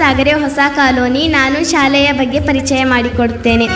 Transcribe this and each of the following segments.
ಸಾಗರೆ ಹೊಸ ಕಾಲೋನಿ ನಾನು ಶಾಲೆಯ ಬಗ್ಗೆ ಪರಿಚಯ ಮಾಡಿಕೊಡುತ್ತೇನೆ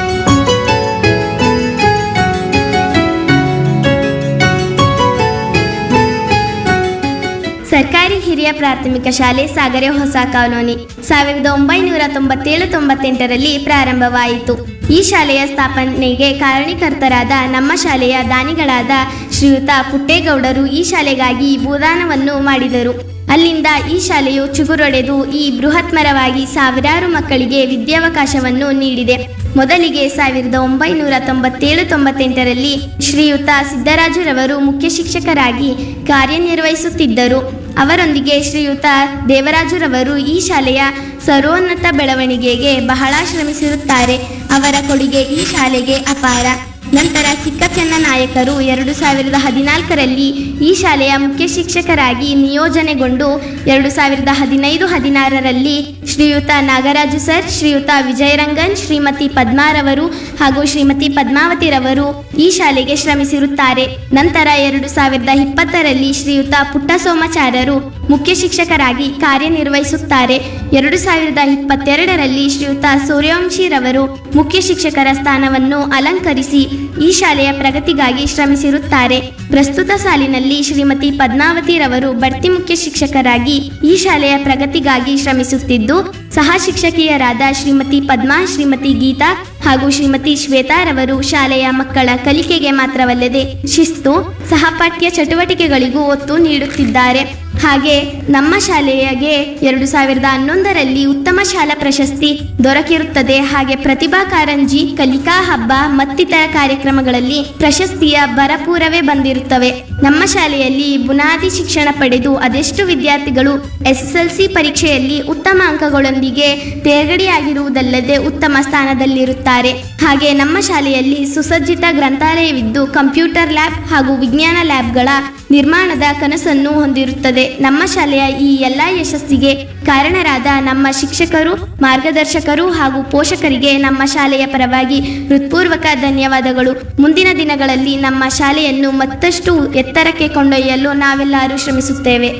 ಸರ್ಕಾರಿ ಹಿರಿಯ ಪ್ರಾಥಮಿಕ ಶಾಲೆ ಸಾಗರೆ ಹೊಸ ಕಾಲೋನಿ ಸಾವಿರದ ಒಂಬೈನೂರ ತೊಂಬತ್ತೇಳು ತೊಂಬತ್ತೆಂಟರಲ್ಲಿ ಪ್ರಾರಂಭವಾಯಿತು ಈ ಶಾಲೆಯ ಸ್ಥಾಪನೆಗೆ ಕಾರಣೀಕರ್ತರಾದ ನಮ್ಮ ಶಾಲೆಯ ದಾನಿಗಳಾದ ಶ್ರೀಯುತ ಪುಟ್ಟೇಗೌಡರು ಈ ಶಾಲೆಗಾಗಿ ಭೂದಾನವನ್ನು ಮಾಡಿದರು ಅಲ್ಲಿಂದ ಈ ಶಾಲೆಯು ಚುಗುರೊಡೆದು ಈ ಬೃಹತ್ಮರವಾಗಿ ಸಾವಿರಾರು ಮಕ್ಕಳಿಗೆ ವಿದ್ಯಾವಕಾಶವನ್ನು ನೀಡಿದೆ ಮೊದಲಿಗೆ ಸಾವಿರದ ಒಂಬೈನೂರ ತೊಂಬತ್ತೇಳು ತೊಂಬತ್ತೆಂಟರಲ್ಲಿ ಶ್ರೀಯುತ ಸಿದ್ದರಾಜುರವರು ಮುಖ್ಯ ಶಿಕ್ಷಕರಾಗಿ ಕಾರ್ಯನಿರ್ವಹಿಸುತ್ತಿದ್ದರು ಅವರೊಂದಿಗೆ ಶ್ರೀಯುತ ದೇವರಾಜುರವರು ಈ ಶಾಲೆಯ ಸರ್ವೋನ್ನತ ಬೆಳವಣಿಗೆಗೆ ಬಹಳ ಶ್ರಮಿಸಿರುತ್ತಾರೆ ಅವರ ಕೊಡುಗೆ ಈ ಶಾಲೆಗೆ ಅಪಾರ ನಂತರ ಚಿಕ್ಕಚನ್ನ ನಾಯಕರು ಎರಡು ಸಾವಿರದ ಹದಿನಾಲ್ಕರಲ್ಲಿ ಈ ಶಾಲೆಯ ಮುಖ್ಯ ಶಿಕ್ಷಕರಾಗಿ ನಿಯೋಜನೆಗೊಂಡು ಎರಡು ಸಾವಿರದ ಹದಿನೈದು ಹದಿನಾರರಲ್ಲಿ ಶ್ರೀಯುತ ನಾಗರಾಜು ಸರ್ ಶ್ರೀಯುತ ವಿಜಯರಂಗನ್ ಶ್ರೀಮತಿ ಪದ್ಮಾರವರು ಹಾಗೂ ಶ್ರೀಮತಿ ಪದ್ಮಾವತಿರವರು ಈ ಶಾಲೆಗೆ ಶ್ರಮಿಸಿರುತ್ತಾರೆ ನಂತರ ಎರಡು ಸಾವಿರದ ಇಪ್ಪತ್ತರಲ್ಲಿ ಶ್ರೀಯುತ ಪುಟ್ಟಸೋಮಾಚಾರ್ಯರು ಮುಖ್ಯ ಶಿಕ್ಷಕರಾಗಿ ಕಾರ್ಯನಿರ್ವಹಿಸುತ್ತಾರೆ ಎರಡು ಸಾವಿರದ ಇಪ್ಪತ್ತೆರಡರಲ್ಲಿ ಶ್ರೀಯುತ ಸೂರ್ಯವಂಶಿರವರು ಮುಖ್ಯ ಶಿಕ್ಷಕರ ಸ್ಥಾನವನ್ನು ಅಲಂಕರಿಸಿ ಈ ಶಾಲೆಯ ಪ್ರಗತಿಗಾಗಿ ಶ್ರಮಿಸಿರುತ್ತಾರೆ ಪ್ರಸ್ತುತ ಸಾಲಿನಲ್ಲಿ ಶ್ರೀಮತಿ ಪದ್ಮಾವತಿರವರು ಬಡ್ತಿ ಮುಖ್ಯ ಶಿಕ್ಷಕರಾಗಿ ಈ ಶಾಲೆಯ ಪ್ರಗತಿಗಾಗಿ ಶ್ರಮಿಸುತ್ತಿದ್ದು ಸಹ ಶಿಕ್ಷಕಿಯರಾದ ಶ್ರೀಮತಿ ಪದ್ಮಾ ಶ್ರೀಮತಿ ಗೀತಾ ಹಾಗೂ ಶ್ರೀಮತಿ ಶ್ವೇತಾರವರು ಶಾಲೆಯ ಮಕ್ಕಳ ಕಲಿಕೆಗೆ ಮಾತ್ರವಲ್ಲದೆ ಶಿಸ್ತು ಸಹಪಾಠ್ಯ ಚಟುವಟಿಕೆಗಳಿಗೂ ಒತ್ತು ನೀಡುತ್ತಿದ್ದಾರೆ ಹಾಗೆ ನಮ್ಮ ಶಾಲೆಯಗೆ ಎರಡು ಸಾವಿರದ ಹನ್ನೊಂದರಲ್ಲಿ ಉತ್ತಮ ಶಾಲಾ ಪ್ರಶಸ್ತಿ ದೊರಕಿರುತ್ತದೆ ಹಾಗೆ ಪ್ರತಿಭಾ ಕಾರಂಜಿ ಕಲಿಕಾ ಹಬ್ಬ ಮತ್ತಿತರ ಕಾರ್ಯಕ್ರಮಗಳಲ್ಲಿ ಪ್ರಶಸ್ತಿಯ ಭರಪೂರವೇ ಬಂದಿರುತ್ತವೆ ನಮ್ಮ ಶಾಲೆಯಲ್ಲಿ ಬುನಾದಿ ಶಿಕ್ಷಣ ಪಡೆದು ಅದೆಷ್ಟು ವಿದ್ಯಾರ್ಥಿಗಳು ಎಸ್ಎಸ್ಎಲ್ಸಿ ಪರೀಕ್ಷೆಯಲ್ಲಿ ಉತ್ತಮ ಅಂಕಗಳೊಂದಿಗೆ ತೇರ್ಗಡೆಯಾಗಿರುವುದಲ್ಲದೆ ಉತ್ತಮ ಸ್ಥಾನದಲ್ಲಿರುತ್ತಾರೆ ಹಾಗೆ ನಮ್ಮ ಶಾಲೆಯಲ್ಲಿ ಸುಸಜ್ಜಿತ ಗ್ರಂಥಾಲಯವಿದ್ದು ಕಂಪ್ಯೂಟರ್ ಲ್ಯಾಬ್ ಹಾಗೂ ವಿಜ್ಞಾನ ಲ್ಯಾಬ್ಗಳ ನಿರ್ಮಾಣದ ಕನಸನ್ನು ಹೊಂದಿರುತ್ತದೆ ನಮ್ಮ ಶಾಲೆಯ ಈ ಎಲ್ಲ ಯಶಸ್ಸಿಗೆ ಕಾರಣರಾದ ನಮ್ಮ ಶಿಕ್ಷಕರು ಮಾರ್ಗದರ್ಶಕರು ಹಾಗೂ ಪೋಷಕರಿಗೆ ನಮ್ಮ ಶಾಲೆಯ ಪರವಾಗಿ ಹೃತ್ಪೂರ್ವಕ ಧನ್ಯವಾದಗಳು ಮುಂದಿನ ದಿನಗಳಲ್ಲಿ ನಮ್ಮ ಶಾಲೆಯನ್ನು ಮತ್ತಷ್ಟು ಎತ್ತರಕ್ಕೆ ಕೊಂಡೊಯ್ಯಲು ನಾವೆಲ್ಲರೂ ಶ್ರಮಿಸುತ್ತೇವೆ